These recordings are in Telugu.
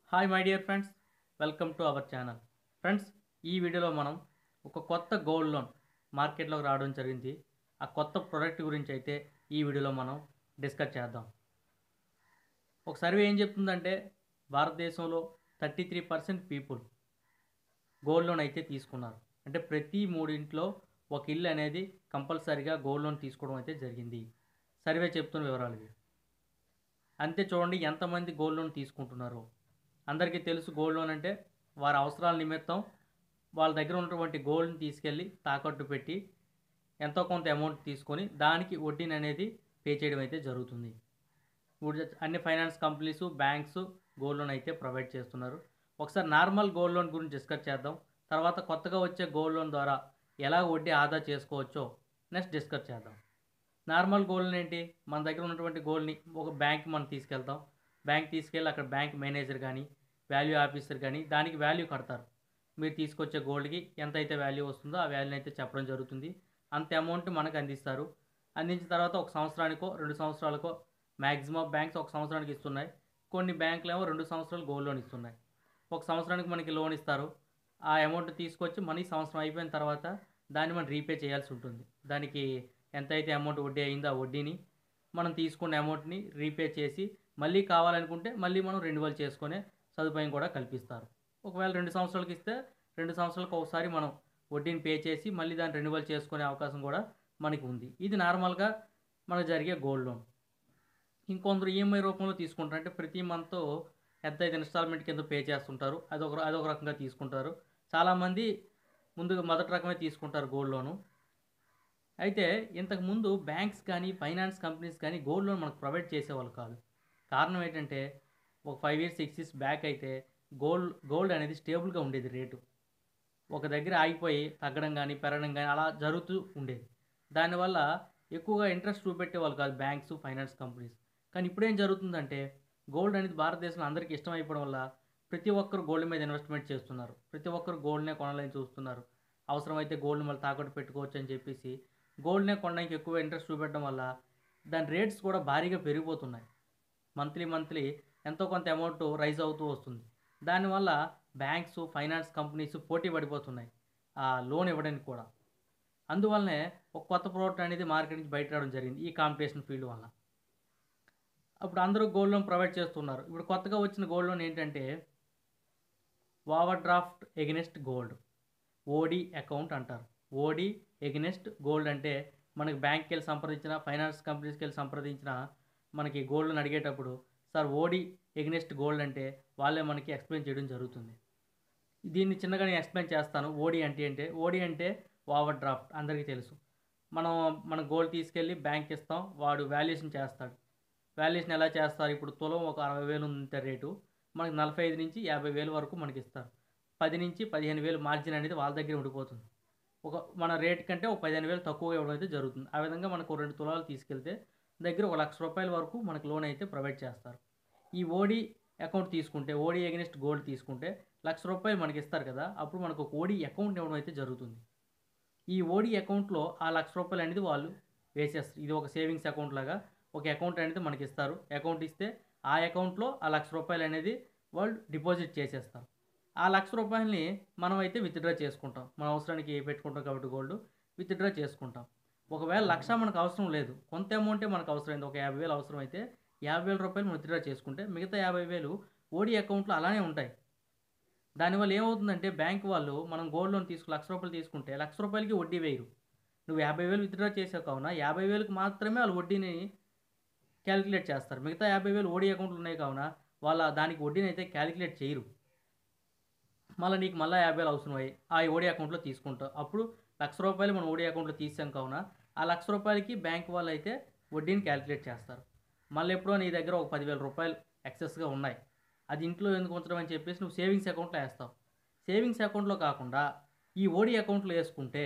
hi my dear friends welcome to our channel friends ఈ వీడియోలో మనం ఒక కొత్త గోల్డ్ లోన్ మార్కెట్లోకి రావడం జరిగింది ఆ కొత్త ప్రోడక్ట్ గురించి అయితే ఈ వీడియోలో మనం డిస్కస్ చేద్దాం ఒక సర్వే ఏం చెప్తుందంటే భారతదేశంలో thirty three percent people gold loan అయితే తీసుకున్నారు అంటే ప్రతి మూడింట్లో ఒక ఇల్లు అనేది కంపల్సరీగా గోల్డ్ లోన్ తీసుకోవడం అయితే జరిగింది సర్వే చెప్తున్న వివరాలు ఇవి అంతే చూడండి ఎంతమంది గోల్డ్ లోన్ తీసుకుంటున్నారు అందరికీ తెలుసు గోల్డ్ లోన్ అంటే వారి అవసరాల నిమిత్తం వాళ్ళ దగ్గర ఉన్నటువంటి గోల్డ్ని తీసుకెళ్ళి తాకట్టు పెట్టి ఎంతో కొంత అమౌంట్ తీసుకొని దానికి వడ్డీని అనేది పే చేయడం అయితే జరుగుతుంది ఇప్పుడు అన్ని finance companies banks gold loan అయితే ప్రొవైడ్ చేస్తున్నారు ఒకసారి నార్మల్ గోల్డ్ లోన్ గురించి డిస్కస్ చేద్దాం తర్వాత కొత్తగా వచ్చే గోల్డ్ లోన్ ద్వారా ఎలా వడ్డీ ఆదా చేసుకోవచ్చో నెక్స్ట్ డిస్కస్ చేద్దాం నార్మల్ గోల్డ్ ఏంటి మన దగ్గర ఉన్నటువంటి గోల్డ్ని ఒక బ్యాంక్ మనం తీసుకెళ్తాం బ్యాంక్ తీసుకెళ్ళి అక్కడ బ్యాంక్ మేనేజర్ కానీ వాల్యూ ఆఫీసర్ కానీ దానికి వాల్యూ కడతారు మీరు తీసుకొచ్చే గోల్డ్కి ఎంత అయితే వాల్యూ వస్తుందో ఆ వాల్యూని అయితే చెప్పడం జరుగుతుంది అంత అమౌంట్ మనకు అందిస్తారు అందించిన తర్వాత ఒక సంవత్సరానికో రెండు సంవత్సరాలకో మ్యాక్సిమం బ్యాంక్స్ ఒక సంవత్సరానికి ఇస్తున్నాయి కొన్ని బ్యాంకులు ఏమో రెండు సంవత్సరాలు గోల్డ్ లోన్ ఇస్తున్నాయి ఒక సంవత్సరానికి మనకి లోన్ ఇస్తారు ఆ అమౌంట్ తీసుకొచ్చి మనీ సంవత్సరం అయిపోయిన తర్వాత దాన్ని మనం రీపే చేయాల్సి ఉంటుంది దానికి ఎంత అయితే అమౌంట్ వడ్డీ అయిందో ఆ వడ్డీని మనం తీసుకున్న అమౌంట్ని రీపే చేసి మళ్ళీ కావాలనుకుంటే మళ్ళీ మనం రెన్యువల్ చేసుకునే సదుపాయం కూడా కల్పిస్తారు ఒకవేళ రెండు సంవత్సరాలకి ఇస్తే రెండు సంవత్సరాలకు ఒకసారి మనం వడ్డీని పే చేసి మళ్ళీ దాన్ని రెన్యువల్ చేసుకునే అవకాశం కూడా మనకి ఉంది ఇది నార్మల్గా మనకు జరిగే గోల్డ్ లోన్ ఇంకొందరు ఈఎంఐ రూపంలో తీసుకుంటారు అంటే ప్రతి మంత్ ఎంత అయితే ఇన్స్టాల్మెంట్ కింద పే చేస్తుంటారు అదొక అదొక రకంగా తీసుకుంటారు చాలామంది ముందుగా మొదటి రకమే తీసుకుంటారు గోల్డ్ లోను అయితే ఇంతకు ముందు బ్యాంక్స్ కానీ ఫైనాన్స్ కంపెనీస్ కానీ గోల్డ్ లోన్ మనకు ప్రొవైడ్ చేసేవాళ్ళు కాదు కారణం ఏంటంటే ఒక five years six years back అయితే గోల్డ్ గోల్డ్ అనేది స్టేబుల్గా ఉండేది రేటు ఒక దగ్గర ఆగిపోయి తగ్గడం కానీ పెరగడం కానీ అలా జరుగుతూ ఉండేది దానివల్ల ఎక్కువగా ఇంట్రెస్ట్ చూపెట్టేవాళ్ళు కాదు బ్యాంక్స్ ఫైనాన్స్ కంపెనీస్ కానీ ఇప్పుడేం జరుగుతుందంటే గోల్డ్ అనేది భారతదేశంలో అందరికీ ఇష్టం అయిపోవడం వల్ల ప్రతి ఒక్కరు గోల్డ్ మీద ఇన్వెస్ట్మెంట్ చేస్తున్నారు ప్రతి ఒక్కరు గోల్డ్నే కొనాలని చూస్తున్నారు అవసరమైతే గోల్డ్ మళ్ళీ తాకట్టు పెట్టుకోవచ్చు అని చెప్పేసి గోల్డ్నే కొనడానికి ఎక్కువ ఇంట్రెస్ట్ చూపెట్టడం వల్ల దాని రేట్స్ కూడా భారీగా పెరిగిపోతున్నాయి మంత్లీ మంత్లీ ఎంతో కొంత అమౌంట్ రైజ్ అవుతూ వస్తుంది దానివల్ల బ్యాంక్స్ ఫైనాన్స్ కంపెనీస్ పోటీ పడిపోతున్నాయి ఆ లోన్ ఇవ్వడానికి కూడా అందువల్లనే ఒక కొత్త ప్రోడక్ట్ అనేది మార్కెట్ నుంచి బయట రావడం జరిగింది ఈ కాంపిటీషన్ ఫీల్డ్ వల్ల అప్పుడు అందరూ గోల్డ్ లోన్ ప్రొవైడ్ చేస్తున్నారు ఇప్పుడు కొత్తగా వచ్చిన గోల్డ్ లోన్ ఏంటంటే overdraft against gold OD account అంటారు ఓడి ఎగనెస్ట్ గోల్డ్ అంటే మనకి బ్యాంక్కి వెళ్ళి సంప్రదించిన ఫైనాన్స్ కంపెనీస్కి వెళ్ళి సంప్రదించిన మనకి గోల్డ్ని అడిగేటప్పుడు సార్ ఓడి ఎగనెస్ట్ గోల్డ్ అంటే వాళ్ళే మనకి ఎక్స్ప్లెయిన్ చేయడం జరుగుతుంది దీన్ని చిన్నగా నేను ఎక్స్ప్లెయిన్ చేస్తాను ఓడి అంటే అంటే ఓడి అంటే ఓవర్ డ్రాఫ్ట్ అందరికీ తెలుసు మనం మన గోల్డ్ తీసుకెళ్ళి బ్యాంక్ ఇస్తాం వాడు వాల్యుయేషన్ చేస్తాడు వాల్యుయేషన్ ఎలా చేస్తారు ఇప్పుడు తులం ఒక అరవై వేలు ఉంది రేటు మనకి నలభై ఐదు నుంచి యాభై వేలు వరకు మనకి ఇస్తారు పది నుంచి పదిహేను వేలు మార్జిన్ అనేది వాళ్ళ దగ్గర ఉండిపోతుంది ఒక మన రేట్ కంటే ఒక పదిహేను వేలు తక్కువ ఇవ్వడం అయితే జరుగుతుంది ఆ విధంగా మనకు రెండు తులాలు తీసుకెళ్తే దగ్గర ఒక లక్ష రూపాయల వరకు మనకు లోన్ అయితే ప్రొవైడ్ చేస్తారు ఈ ఓడి అకౌంట్ తీసుకుంటే ఓడి ఎగనెస్ట్ గోల్డ్ తీసుకుంటే లక్ష రూపాయలు మనకి ఇస్తారు కదా అప్పుడు మనకు ఒక ఓడి అకౌంట్ ఇవ్వడం అయితే జరుగుతుంది ఈ ఓడి అకౌంట్లో ఆ లక్ష రూపాయలు అనేది వాళ్ళు వేసేస్తారు ఇది ఒక సేవింగ్స్ అకౌంట్ లాగా ఒక అకౌంట్ అనేది మనకి ఇస్తారు అకౌంట్ ఇస్తే ఆ అకౌంట్లో ఆ లక్ష రూపాయలు అనేది వాళ్ళు డిపాజిట్ చేసేస్తారు ఆ లక్ష రూపాయలని మనం అయితే విత్డ్రా చేసుకుంటాం మన అవసరానికి పెట్టుకుంటాం కాబట్టి గోల్డ్ విత్డ్రా చేసుకుంటాం ఒకవేళ లక్ష మనకు అవసరం లేదు కొంత అమౌంటే మనకు అవసరమైంది ఒక యాభై వేలు అవసరం అయితే యాభై వేల రూపాయలు మనం విత్డ్రా చేసుకుంటే మిగతా యాభై వేలు ఓడి అకౌంట్లో అలానే ఉంటాయి దానివల్ల ఏమవుతుందంటే బ్యాంక్ వాళ్ళు మనం గోల్డ్ లోన్ తీసుకు లక్ష రూపాయలు తీసుకుంటే లక్ష రూపాయలకి వడ్డీ వేయరు నువ్వు యాభై వేలు విత్డ్రా చేసావు కావున యాభై వేలకు మాత్రమే వాళ్ళు వడ్డీని క్యాలిక్యులేట్ చేస్తారు మిగతా యాభై వేలు ఓడి అకౌంట్లు ఉన్నాయి కావున వాళ్ళ దానికి వడ్డీని అయితే క్యాలిక్యులేట్ చేయరు మళ్ళీ నీకు మళ్ళీ యాభై వేలు అవసరం అయ్యి ఆ ఓడి అకౌంట్లో తీసుకుంటావు అప్పుడు లక్ష రూపాయలు మనం ఓడి అకౌంట్లో తీసాం కావున ఆ లక్ష రూపాయలకి బ్యాంక్ వాళ్ళు అయితే వడ్డీని క్యాలిక్యులేట్ చేస్తారు మళ్ళీ ఎప్పుడో నీ దగ్గర ఒక పదివేల రూపాయలు ఎక్సెస్గా ఉన్నాయి అది ఇంట్లో ఎందుకు ఉంచడం అని చెప్పేసి నువ్వు సేవింగ్స్ అకౌంట్లో వేస్తావు సేవింగ్స్ అకౌంట్లో కాకుండా ఈ ఓడి అకౌంట్లో వేసుకుంటే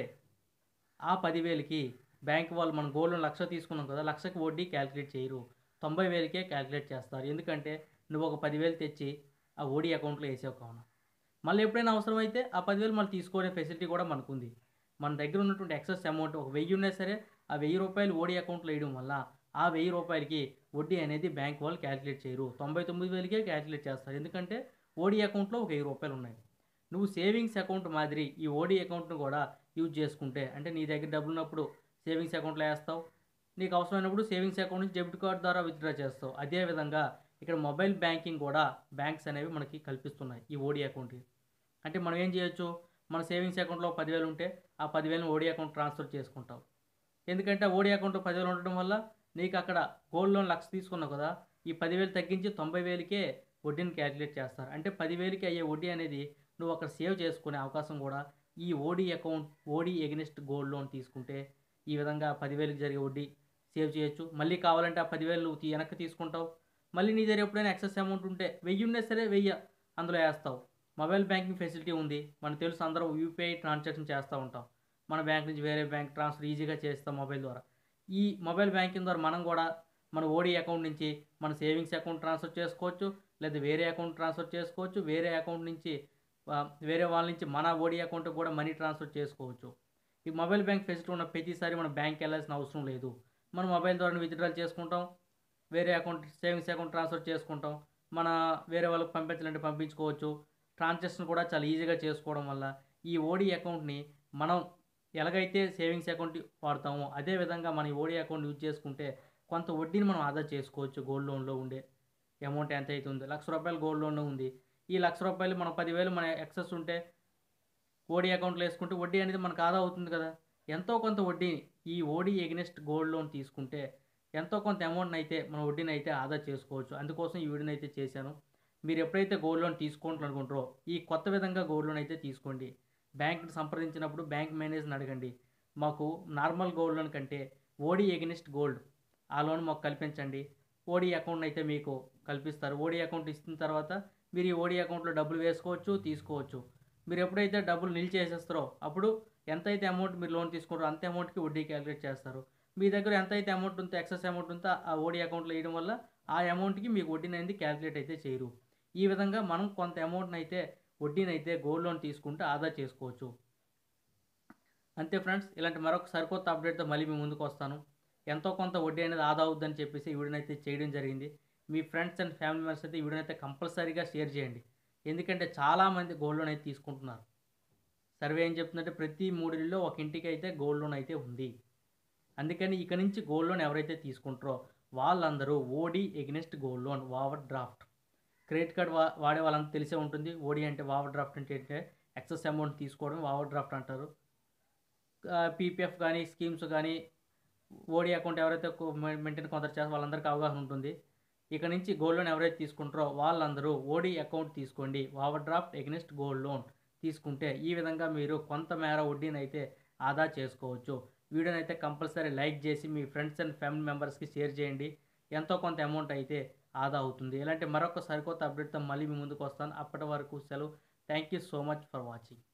ఆ పదివేలకి బ్యాంక్ వాళ్ళు మనం గోల్డ్ లక్ష తీసుకున్నాం కదా లక్షకి వడ్డీ క్యాలిక్యులేట్ చేయరు తొంభై వేలకే క్యాలిక్యులేట్ చేస్తారు ఎందుకంటే నువ్వు ఒక పదివేలు తెచ్చి ఆ ఓడి అకౌంట్లో వేసావు కావున మళ్ళీ ఎప్పుడైనా అవసరమైతే ఆ పదివేలు మళ్ళీ తీసుకునే ఫెసిలిటీ కూడా మనకుంది మన దగ్గర ఉన్నటువంటి ఎక్సెస్ అమౌంట్ ఒక వెయ్యి ఉన్నా సరే ఆ వెయ్యి రూపాయలు ఓడి అకౌంట్లో వేయడం వల్ల ఆ వెయ్యి రూపాయలకి వడ్డీ అనేది బ్యాంక్ వాళ్ళు క్యాలిక్యులేట్ చేయరు తొంభై తొమ్మిది వేలకే క్యాలిక్యులేట్ చేస్తారు ఎందుకంటే ఓడి అకౌంట్లో ఒక వెయ్యి రూపాయలు ఉన్నాయి నువ్వు సేవింగ్స్ అకౌంట్ మాదిరి ఈ ఓడి అకౌంట్ను కూడా యూజ్ చేసుకుంటే అంటే నీ దగ్గర డబ్బులు ఉన్నప్పుడు సేవింగ్స్ అకౌంట్లో వేస్తావు నీకు అవసరమైనప్పుడు సేవింగ్స్ అకౌంట్ నుంచి డెబిట్ కార్డ్ ద్వారా విత్డ్రా చేస్తావు అదేవిధంగా ఇక్కడ మొబైల్ బ్యాంకింగ్ కూడా బ్యాంక్స్ అనేవి మనకి కల్పిస్తున్నాయి ఈ ఓడి అకౌంట్ అంటే మనం ఏం చేయొచ్చు మన సేవింగ్స్ అకౌంట్లో పదివేలు ఉంటే ఆ పదివేలను ఓడి అకౌంట్ ట్రాన్స్ఫర్ చేసుకుంటాం ఎందుకంటే ఓడి అకౌంట్ పదివేలు ఉండడం వల్ల నీకు అక్కడ గోల్డ్ లోన్ లక్ష తీసుకున్నావు కదా ఈ పదివేలు తగ్గించి తొంభై వేలకే వడ్డీని క్యాలిక్యులేట్ చేస్తారు అంటే పదివేలకి అయ్యే వడ్డీ అనేది నువ్వు అక్కడ సేవ్ చేసుకునే అవకాశం కూడా ఈ OD account OD against gold loan తీసుకుంటే ఈ విధంగా పదివేలకు జరిగే వడ్డీ సేవ్ చేయొచ్చు మళ్ళీ కావాలంటే ఆ పదివేలు నువ్వు తీ- వెనక్కి తీసుకుంటావు మళ్ళీ నీ దగ్గర ఎప్పుడైనా ఎక్సెస్ అమౌంట్ ఉంటే వెయ్యి ఉన్నా సరే వెయ్యి అందులో వేస్తావు మొబైల్ బ్యాంకింగ్ ఫెసిలిటీ ఉంది మనకు తెలుసు అందరూ యూపీఐ ట్రాన్సాక్షన్ చేస్తూ ఉంటాం మన బ్యాంక్ నుంచి వేరే బ్యాంక్ ట్రాన్స్ఫర్ ఈజీగా చేస్తాం మొబైల్ ద్వారా ఈ మొబైల్ బ్యాంకింగ్ ద్వారా మనం కూడా మన ఓడి అకౌంట్ నుంచి మన సేవింగ్స్ అకౌంట్ ట్రాన్స్ఫర్ చేసుకోవచ్చు లేదా వేరే అకౌంట్ ట్రాన్స్ఫర్ చేసుకోవచ్చు వేరే అకౌంట్ నుంచి ఆ, వేరే వాళ్ళ నుంచి మన ఓడి అకౌంట్ కూడా మనీ ట్రాన్స్ఫర్ చేసుకోవచ్చు ఈ మొబైల్ బ్యాంక్ ఫెసిలిటీ ఉన్న ప్రతిసారి మనం బ్యాంక్ వెళ్ళాల్సిన అవసరం లేదు మన మొబైల్ ద్వారా విత్డ్రాల్ చేసుకుంటాం వేరే అకౌంట్ సేవింగ్స్ అకౌంట్ ట్రాన్స్ఫర్ చేసుకుంటాం మన వేరే వాళ్ళకి పంపించాలంటే పంపించుకోవచ్చు ట్రాన్సాక్షన్ కూడా చాలా ఈజీగా చేసుకోవడం వల్ల ఈ ఓడి అకౌంట్ని మనం ఎలాగైతే సేవింగ్స్ అకౌంట్ వాడతామో అదే విధంగా మన ఈ ఓడి అకౌంట్ యూజ్ చేసుకుంటే కొంత వడ్డీని మనం ఆదా చేసుకోవచ్చు గోల్డ్ లోన్లో ఉండే అమౌంట్ ఎంత అవుతుంది లక్ష రూపాయలు గోల్డ్ లోన్ ఉంది ఈ లక్ష రూపాయలు మనం పదివేలు మన ఎక్సెస్ ఉంటే ఓడి అకౌంట్లో వేసుకుంటే వడ్డీ అనేది మనకు ఆదా అవుతుంది కదా ఎంతో కొంత వడ్డీని ఈ ఓడి ఎగ్నెస్ట్ గోల్డ్ లోన్ తీసుకుంటే ఎంతో కొంత అమౌంట్ని అయితే మన వడ్డీని అయితే ఆదా చేసుకోవచ్చు అందుకోసం ఈ వీడియోని అయితే చేశాను మీరు ఎప్పుడైతే గోల్డ్ లోన్ తీసుకోవాలనుకుంటారో ఈ కొత్త విధంగా గోల్డ్ లోన్ అయితే తీసుకోండి బ్యాంక్ని సంప్రదించినప్పుడు బ్యాంక్ మేనేజర్ని అడగండి మాకు నార్మల్ గోల్డ్ లోన్ కంటే ఓడి ఎగ్నెస్ట్ గోల్డ్ ఆ లోన్ మాకు కల్పించండి ఓడి అకౌంట్ అయితే మీకు కల్పిస్తారు ఓడి అకౌంట్ ఇచ్చిన తర్వాత మీరు ఈ ఓడి అకౌంట్లో డబ్బులు వేసుకోవచ్చు తీసుకోవచ్చు మీరు ఎప్పుడైతే డబ్బులు నిలిచేసేస్తారో అప్పుడు ఎంత అయితే అమౌంట్ మీరు లోన్ తీసుకుంటారో అంతే అమౌంట్కి వడ్డీ క్యాలిక్యులేట్ చేస్తారు మీ దగ్గర ఎంత అయితే అమౌంట్ ఉందో ఎక్సెస్ అమౌంట్ ఉందో ఆ ఓడి అకౌంట్లో వేయడం వల్ల ఆ అమౌంట్కి మీకు వడ్డీని అనేది క్యాలిక్యులేట్ అయితే చేయరు ఈ విధంగా మనం కొంత అమౌంట్ని అయితే వడ్డీని అయితే గోల్డ్ లోన్ తీసుకుంటే ఆదా చేసుకోవచ్చు అంతే ఫ్రెండ్స్ ఇలాంటి మరొక సరికొత్త అప్డేట్తో మళ్ళీ మీ ముందుకు వస్తాను ఎంతో కొంత వడ్డీ అనేది ఆదా అవుద్దని చెప్పేసి ఈ వీడియోని అయితే చేయడం జరిగింది మీ ఫ్రెండ్స్ అండ్ ఫ్యామిలీ మెంబర్స్ అయితే ఈ వీడియోని అయితే కంపల్సరీగా షేర్ చేయండి ఎందుకంటే చాలామంది గోల్డ్ లోన్ అయితే తీసుకుంటున్నారు సర్వే ఏం చెప్తుందంటే ప్రతి మూడిల్లో ఒక ఇంటికి అయితే గోల్డ్ లోన్ అయితే ఉంది అందుకని ఇక నుంచి గోల్డ్ లోన్ ఎవరైతే తీసుకుంటారో వాళ్ళందరూ OD against gold loan overdraft credit card వా వాడే వాళ్ళంతా తెలిసే ఉంటుంది ఓడి అంటే వావర్ డ్రాఫ్ట్ అంటే ఏంటంటే ఎక్సెస్ అమౌంట్ తీసుకోవడం వావర్ డ్రాఫ్ట్ అంటారు పీపీఎఫ్ కానీ స్కీమ్స్ కానీ ఓడి అకౌంట్ ఎవరైతే మెయింటైన్ కొందరు చేస్తారో వాళ్ళందరికీ అవగాహన ఉంటుంది ఇక నుంచి గోల్డ్ లోన్ ఎవరైతే తీసుకుంటారో వాళ్ళందరూ ఓడి అకౌంట్ తీసుకోండి overdraft against gold loan తీసుకుంటే ఈ విధంగా మీరు కొంత మేర వడ్డీని అయితే ఆదా చేసుకోవచ్చు వీడియోని అయితే కంపల్సరీ లైక్ చేసి మీ ఫ్రెండ్స్ అండ్ ఫ్యామిలీ మెంబర్స్కి షేర్ చేయండి ఎంతో కొంత అమౌంట్ అయితే ఆదా అవుతుంది ఇలాంటి మరొక సరికొత్త అప్డేట్తో మళ్ళీ మీ ముందుకు వస్తాను అప్పటి వరకు సెలవు thank you so much for watching